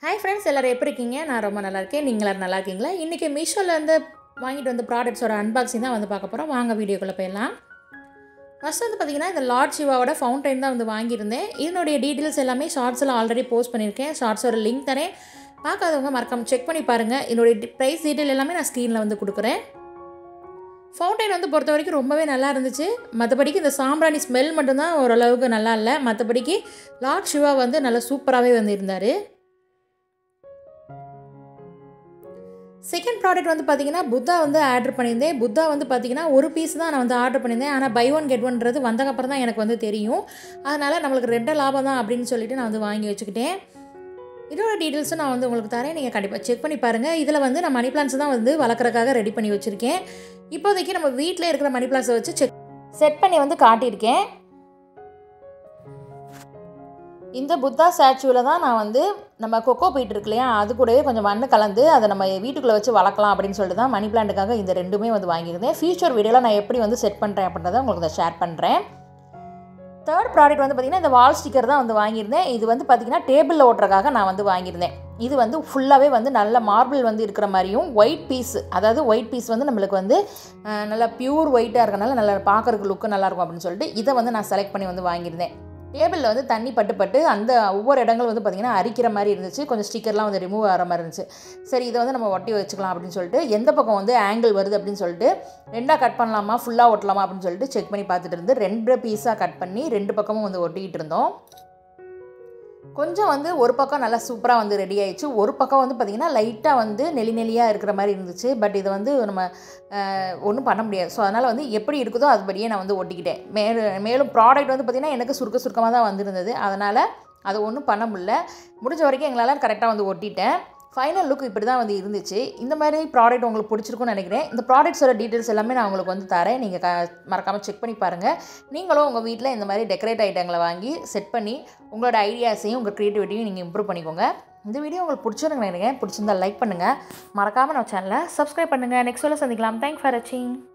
hi friends எல்லோரும் எப்படி இருக்கீங்க நான் ரொம்ப நல்லா இருக்கேன் நீங்கள் எல்லாரும் நல்லா இருக்கீங்களா இன்றைக்கி மீஷோலேருந்து வாங்கிட்டு வந்த ப்ராடக்ட்ஸோட அன்பாக்சிங் தான் வந்து பார்க்க போகிறோம் வாங்க வீடியோக்குள்ளே போயிடலாம் ஃபஸ்ட் வந்து பார்த்திங்கன்னா இந்த லார்ட் சிவாவோட ஃபவுண்டைன் தான் வந்து வாங்கியிருந்தேன் இதனுடைய டீட்டெயில்ஸ் எல்லாமே ஷார்ட்ஸில் ஆல்ரெடி போஸ்ட் பண்ணியிருக்கேன் ஷார்ட்ஸோட லிங்க் தரேன் பார்க்காதவங்க மறக்காம செக் பண்ணி பாருங்கள் என்னுடைய ப்ரைஸ் டீட்டெயில் எல்லாமே நான் ஸ்க்ரீனில் வந்து கொடுக்குறேன் ஃபவுண்டைன் வந்து பொறுத்த வரைக்கும் ரொம்பவே நல்லா இருந்துச்சு மற்றபடிக்கு இந்த சாம்பிராணி ஸ்மெல் மட்டும்தான் ஓரளவுக்கு நல்லா இல்லை மற்றபடிக்கு லார்ட் சிவா வந்து நல்லா சூப்பராகவே வந்து இருந்தார் செகண்ட் ப்ராடக்ட் வந்து பார்த்தீங்கன்னா புத்தா வந்து ஆர்டர் பண்ணியிருந்தேன் புத்தா வந்து பார்த்தீங்கன்னா ஒரு பீஸ் தான் நான் வந்து ஆர்டர் பண்ணியிருந்தேன் ஆனால் பை ஒன் கெட் ஒன்றது வந்தக்கப்புறம் தான் எனக்கு வந்து தெரியும் அதனால் நம்மளுக்கு ரெண்டு லாபம் தான் அப்படின்னு சொல்லிட்டு நான் வந்து வாங்கி வச்சுக்கிட்டேன் இதோட டீட்டெயில்ஸும் நான் வந்து உங்களுக்கு தரேன் நீங்கள் கண்டிப்பாக செக் பண்ணி பாருங்கள் இதில் வந்து நான் மணி பிளான்ஸ் தான் வந்து வளர்க்குறக்காக ரெடி பண்ணி வச்சுருக்கேன் இப்போதைக்கு நம்ம வீட்டில் இருக்கிற மணி பிளான்ஸை வச்சு செக் செட் பண்ணி வந்து காட்டியிருக்கேன் இந்த புத்தா ஸ்டாச்சுவில் தான் நான் வந்து நம்ம கொக்கோ பீட் இருக்கு இல்லையா அது கூடவே கொஞ்சம் மண் கலந்து அதை நம்ம வீட்டுக்குள்ளே வச்சு வளர்க்கலாம் அப்படின்னு சொல்லிட்டு தான் மணி பிளான்ட்டுக்காக இந்த ரெண்டுமே வந்து வாங்கியிருந்தேன் ஃபியூச்சர் வீடியோவில் நான் எப்படி வந்து செட் பண்ணுறேன் அப்படின்றத உங்களுக்கு நான் ஷேர் பண்ணுறேன் தேர்ட் ப்ராடக்ட் வந்து பார்த்திங்கன்னா இந்த வால் ஸ்டிக்கர் தான் வந்து வாங்கியிருந்தேன் இது வந்து பார்த்திங்கன்னா டேபிளில் ஓட்டுறக்காக நான் வந்து வாங்கியிருந்தேன் இது வந்து ஃபுல்லாகவே வந்து நல்ல மார்பிள் வந்து இருக்கிற மாதிரியும் ஒயிட் பீஸ் அதாவது ஒயிட் பீஸ் வந்து நம்மளுக்கு வந்து அஹ், நல்லா பியூர் ஒயிட்டாக இருக்கனால நல்லா பார்க்குறதுக்கு லுக்கு நல்லாயிருக்கும் அப்படின்னு சொல்லிட்டு இதை வந்து நான் செலக்ட் பண்ணி வந்து வாங்கியிருந்தேன் டேபிளில் வந்து தண்ணி பட்டு பட்டு அந்த ஒவ்வொரு இடங்கள் வந்து பார்த்திங்கன்னா அரிக்கிற மாதிரி இருந்துச்சு கொஞ்சம் ஸ்டிக்கர்லாம் வந்து ரிமூவ் ஆகிற மாதிரி இருந்துச்சு சரி இதை வந்து நம்ம ஒட்டி வச்சுக்கலாம் அப்படின்னு சொல்லிட்டு எந்த பக்கம் வந்து ஆங்கிள் வருது அப்படின்னு சொல்லிட்டு ரெண்டாக கட் பண்ணலாமா ஃபுல்லாக ஒட்டலாமா அப்படின்னு சொல்லிட்டு செக் பண்ணி பார்த்துட்டு இருந்து ரெண்டு பீஸாக கட் பண்ணி ரெண்டு பக்கமும் வந்து ஒட்டிக்கிட்டு இருந்தோம் கொஞ்சம் வந்து ஒரு பக்கம் நல்லா சூப்பராக வந்து ரெடி ஆயிடுச்சு ஒரு பக்கம் வந்து பார்த்திங்கன்னா லைட்டாக வந்து நெளி நெளியாக இருக்கிற மாதிரி இருந்துச்சு பட் இதை வந்து நம்ம ஒன்றும் பண்ண முடியாது ஸோ அதனால் வந்து எப்படி இருக்குதோ அதுபடியே நான் வந்து ஒட்டிக்கிட்டேன் மேலும் மேலும் ப்ராடக்ட் வந்து பார்த்திங்கன்னா எனக்கு சுருக்க சுருக்கமாக தான் வந்திருந்தது அதனால் அதை ஒன்றும் பண்ண முடியல முடிஞ்ச வரைக்கும் எங்களால் கரெக்டாக வந்து ஒட்டிட்டேன் ஃபைனல் லுக் இப்படி தான் வந்து இருந்துச்சு இந்த மாதிரி ப்ராடக்ட் உங்களுக்கு பிடிச்சிருக்கும்னு நினைக்கிறேன் இந்த ப்ராடக்ட்ஸோட டீட்டெயில்ஸ் எல்லாமே நான் உங்களுக்கு வந்து தரேன் நீங்கள் க மறக்காமல் செக் பண்ணி பாருங்கள் நீங்களும் உங்கள் வீட்டில் இந்த மாதிரி டெக்கரேட் ஐட்டங்களை வாங்கி செட் பண்ணி உங்களோட ஐடியாஸையும் உங்கள் க்ரியேட்டிவிட்டியும் நீங்கள் இம்ப்ரூவ் பண்ணிக்கோங்க இந்த வீடியோ உங்களுக்கு பிடிச்சிருக்கு நினைக்கிறேன் பிடிச்சிருந்தா லைக் பண்ணுங்கள் மறக்காமல் நம்ம சேனலை சப்ஸ்கிரைப் பண்ணுங்கள் நெக்ஸ்ட் சொல்ல சந்திக்கலாம் தேங்க் ஃபார் வாட்சிங்